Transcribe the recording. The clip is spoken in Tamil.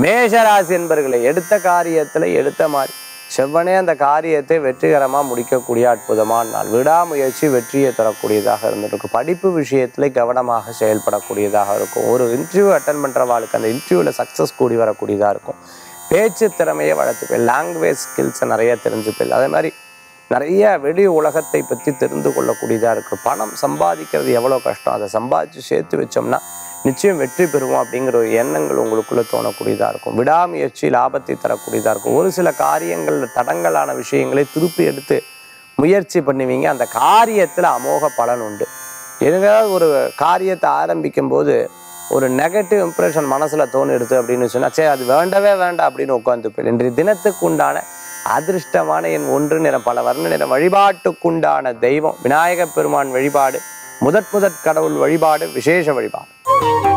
மேஷராசி என்பர்களை எடுத்த காரியத்தில் எடுத்த மாதிரி செவ்வனே அந்த காரியத்தை வெற்றிகரமாக முடிக்கக்கூடிய அற்புதமான நாள் விடாமுயற்சி வெற்றியை தரக்கூடியதாக இருந்திருக்கும் படிப்பு விஷயத்துல கவனமாக செயல்படக்கூடியதாக இருக்கும் ஒரு இன்டர்வியூ அட்டன் பண்ணுறவாளுக்கு அந்த இன்டர்வியூவில் சக்ஸஸ் கூடி வரக்கூடியதாக இருக்கும் பேச்சு திறமையை வளர்த்துப்பேன் லாங்குவேஜ் ஸ்கில்ஸை நிறைய தெரிஞ்சுப்பேன் அதே மாதிரி நிறைய வெளி உலகத்தை பற்றி தெரிந்து கொள்ளக்கூடியதாக இருக்கும் பணம் சம்பாதிக்கிறது எவ்வளோ கஷ்டம் அதை சம்பாதிச்சு சேர்த்து வச்சோம்னா நிச்சயம் வெற்றி பெறுவோம் அப்படிங்கிற ஒரு எண்ணங்கள் உங்களுக்குள்ளே தோணக்கூடியதாக இருக்கும் விடாமுயற்சி லாபத்தை தரக்கூடியதாக இருக்கும் ஒரு சில காரியங்களில் தடங்கலான விஷயங்களை திருப்பி எடுத்து முயற்சி பண்ணுவீங்க அந்த காரியத்தில் அமோக பலன் உண்டு எதுக்காவது ஒரு காரியத்தை ஆரம்பிக்கும் போது ஒரு நெகட்டிவ் இம்ப்ரெஷன் மனசில் தோணிடுது அப்படின்னு சொன்னால் சரி அது வேண்டவே வேண்டாம் அப்படின்னு உட்காந்துப்பேன் இன்றைய தினத்துக்கு உண்டான அதிர்ஷ்டமான என் ஒன்று நிறம் பல வர்ண நிறம் வழிபாட்டுக்குண்டான தெய்வம் விநாயகப் பெருமான் வழிபாடு முதற் முதற் கடவுள் வழிபாடு விசேஷ வழிபாடு